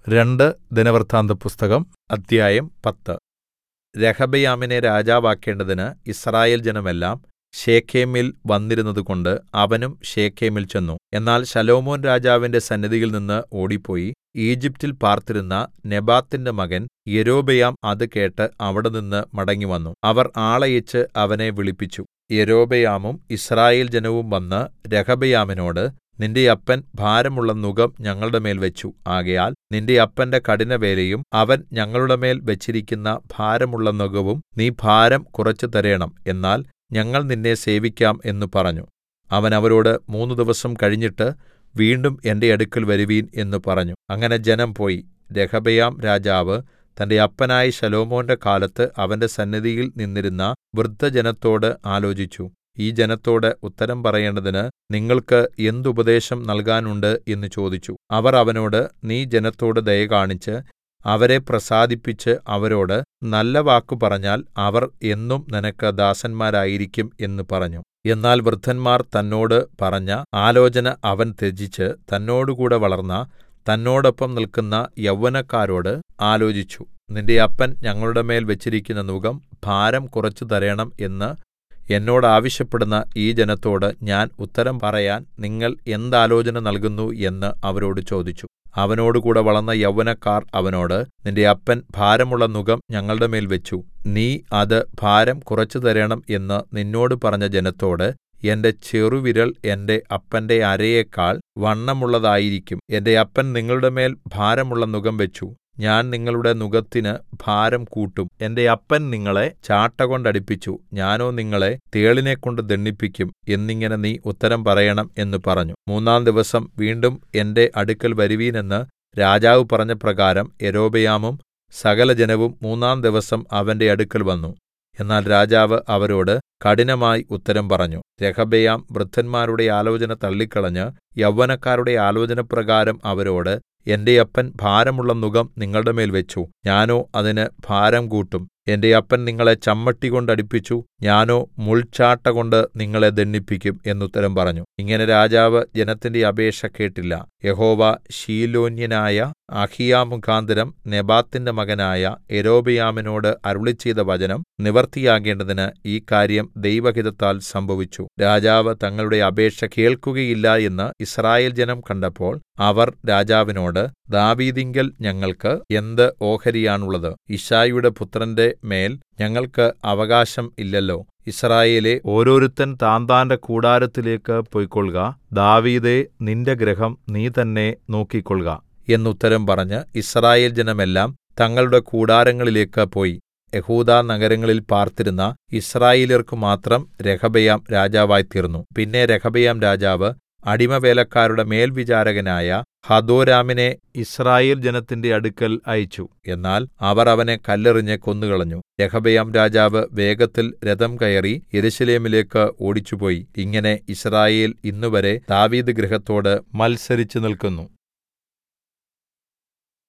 രണ്ട് ദിനവൃത്താന്തപുസ്തകം അദ്ധ്യായം പത്ത് രെഹബെയാമിനെ രാജാവാക്കേണ്ടതിന് യിസ്രായേൽ ജനമെല്ലാം ശെഖേമിൽ വന്നിരുന്നതുകൊണ്ട് അവനും ശെഖേമിൽ ചെന്നു എന്നാൽ ശലോമോൻ രാജാവിന്റെ സന്നിധിയിൽനിന്ന് ഓടിപ്പോയി ഈജിപ്റ്റിൽ പാർത്തിരുന്ന നെബാത്തിന്റെ മകൻ യൊരോബെയാം അത് കേട്ട് അവിടെനിന്ന് മടങ്ങിവന്നു അവർ ആളയച്ച് അവനെ വിളിപ്പിച്ചു യൊരോബെയാമും യിസ്രായേൽ ജനവും വന്ന് രെഹബെയാമിനോട് നിന്റെ അപ്പൻ ഭാരമുള്ള നുകം ഞങ്ങളുടെ മേൽ വെച്ചു ആകയാൽ നിന്റെ അപ്പന്റെ കഠിനവേലയും അവൻ ഞങ്ങളുടെ മേൽ വെച്ചിരിക്കുന്ന ഭാരമുള്ള നുകവും നീ ഭാരം കുറച്ച് തരേണം എന്നാൽ ഞങ്ങൾ നിന്നെ സേവിക്കാം എന്ന് പറഞ്ഞു അവൻ അവരോട് മൂന്ന് ദിവസം കഴിഞ്ഞിട്ട് വീണ്ടും എന്റെ അടുക്കൽ വരുവീൻ എന്ന് പറഞ്ഞു അങ്ങനെ ജനം പോയി രെഹബെയാം രാജാവ് തന്റെ അപ്പനായ ശലോമോന്റെ കാലത്ത് അവന്റെ സന്നിധിയിൽ നിന്നിരുന്ന വൃദ്ധജനത്തോട് ആലോചിച്ചു ഈ ജനത്തോട് ഉത്തരം പറയേണ്ടതിന് നിങ്ങൾക്ക് എന്തുപദേശം നൽകാനുണ്ട് എന്ന് ചോദിച്ചു അവർ അവനോട് നീ ജനത്തോട് ദയ കാണിച്ച് അവരെ പ്രസാദിപ്പിച്ച് അവരോട് നല്ല വാക്ക് പറഞ്ഞാൽ അവർ എന്നും നിനക്ക് ദാസന്മാരായിരിക്കും എന്ന് പറഞ്ഞു എന്നാൽ വൃദ്ധന്മാർ തന്നോട് പറഞ്ഞ ആലോചന അവൻ ത്യജിച്ച് തന്നോടുകൂടെ വളർന്ന തന്നോടൊപ്പം നിൽക്കുന്ന യൗവനക്കാരോട് ആലോചിച്ചു നിന്റെ അപ്പൻ ഞങ്ങളുടെ മേൽ വെച്ചിരിക്കുന്ന നുകം ഭാരം കുറച്ച് തരേണം എന്ന് എന്നോട് ആവശ്യപ്പെടുന്ന ഈ ജനത്തോട് ഞാൻ ഉത്തരം പറയാൻ നിങ്ങൾ എന്താലോചന നൽകുന്നു എന്ന് അവരോട് ചോദിച്ചു അവനോടുകൂടെ വളർന്ന യൗവനക്കാർ അവനോട് നിന്റെ അപ്പൻ ഭാരമുള്ള നുകം ഞങ്ങളുടെ മേൽ വെച്ചു നീ അത് ഭാരം കുറച്ച് തരേണം എന്ന് നിന്നോട് പറഞ്ഞ ജനത്തോട് എന്റെ ചെറുവിരൽ എന്റെ അപ്പന്റെ അരയേക്കാൾ വണ്ണമുള്ളതായിരിക്കും എന്റെ അപ്പൻ നിങ്ങളുടെ മേൽ ഭാരമുള്ള നുകം വെച്ചു ഞാൻ നിങ്ങളുടെ നുകത്തിന് ഭാരം കൂട്ടും എന്റെ അപ്പൻ നിങ്ങളെ ചാട്ടകൊണ്ടടിപ്പിച്ചു ഞാനോ നിങ്ങളെ തേളിനെക്കൊണ്ട് ദണ്ഡിപ്പിക്കും എന്നിങ്ങനെ നീ ഉത്തരം പറയണം എന്ന് പറഞ്ഞു മൂന്നാം ദിവസം വീണ്ടും എന്റെ അടുക്കൽ വരുവീൻ എന്ന് രാജാവ് പറഞ്ഞ പ്രകാരം യൊരോബെയാമും സകലജനവും മൂന്നാം ദിവസം അവന്റെ അടുക്കൽ വന്നു എന്നാൽ രാജാവ് അവരോട് കഠിനമായി ഉത്തരം പറഞ്ഞു രെഹബെയാം വൃദ്ധന്മാരുടെ ആലോചന തള്ളിക്കളഞ്ഞ് യൗവനക്കാരുടെ ആലോചനപ്രകാരം അവരോട് എന്റെ അപ്പൻ ഭാരമുള്ള നുകം നിങ്ങളുടെ മേൽ വെച്ചു ഞാനോ അതിന് ഭാരം കൂട്ടും എന്റെ അപ്പൻ നിങ്ങളെ ചമ്മട്ടികൊണ്ട് അടിപ്പിച്ചു ഞാനോ മുൾച്ചാട്ടകൊണ്ട് നിങ്ങളെ ദണ്ഡിപ്പിക്കും എന്നുത്തരം പറഞ്ഞു ഇങ്ങനെ രാജാവ് ജനത്തിന്റെ അപേക്ഷ കേട്ടില്ല യഹോവ ശീലോന്യനായ അഹിയാ മുഖാന്തരം നെബാത്തിന്റെ മകനായ യൊരോബെയാമിനോട് അരുളിച്ചെയ്ത വചനം നിവർത്തിയാകേണ്ടതിന് ഈ കാര്യം ദൈവഹിതത്താൽ സംഭവിച്ചു രാജാവ് തങ്ങളുടെ അപേക്ഷ കേൾക്കുകയില്ല എന്ന് യിസ്രായേൽ ജനം കണ്ടപ്പോൾ അവർ രാജാവിനോട് ദാവീദിങ്കൽ ഞങ്ങൾക്ക് എന്ത് ഓഹരിയാണുള്ളത് യിശ്ശായിയുടെ പുത്രന്റെ മേൽ ഞങ്ങൾക്ക് അവകാശം ഇല്ലല്ലോ യിസ്രായേലേ ഓരോരുത്തൻ താന്താന്റെ കൂടാരത്തിലേക്ക് പൊയ്ക്കൊൾക ദാവീദേ നിന്റെ ഗൃഹം നീ തന്നെ നോക്കിക്കൊൾക എന്നുത്തരം പറഞ്ഞ് യിസ്രായേൽ ജനമെല്ലാം തങ്ങളുടെ കൂടാരങ്ങളിലേക്ക് പോയി യഹൂദാ നഗരങ്ങളിൽ പാർത്തിരുന്ന യിസ്രായേല്യർക്കു മാത്രം രെഹബെയാം രാജാവായി തീർന്നു പിന്നെ രെഹബെയാം രാജാവ് അടിമവേലക്കാരുടെ മേൽവിചാരകനായ ഹദോരാമിനെ യിസ്രായേൽ ജനത്തിന്റെ അടുക്കൽ അയച്ചു എന്നാൽ അവർ അവനെ കല്ലെറിഞ്ഞ് കൊന്നുകളഞ്ഞു രെഹബെയാം രാജാവ് വേഗത്തിൽ രഥം കയറി യെരൂശലേമിലേക്ക് ഓടിച്ചുപോയി ഇങ്ങനെ യിസ്രായേൽ ഇന്നുവരെ ദാവീദ് ഗൃഹത്തോട് മത്സരിച്ചു നിൽക്കുന്നു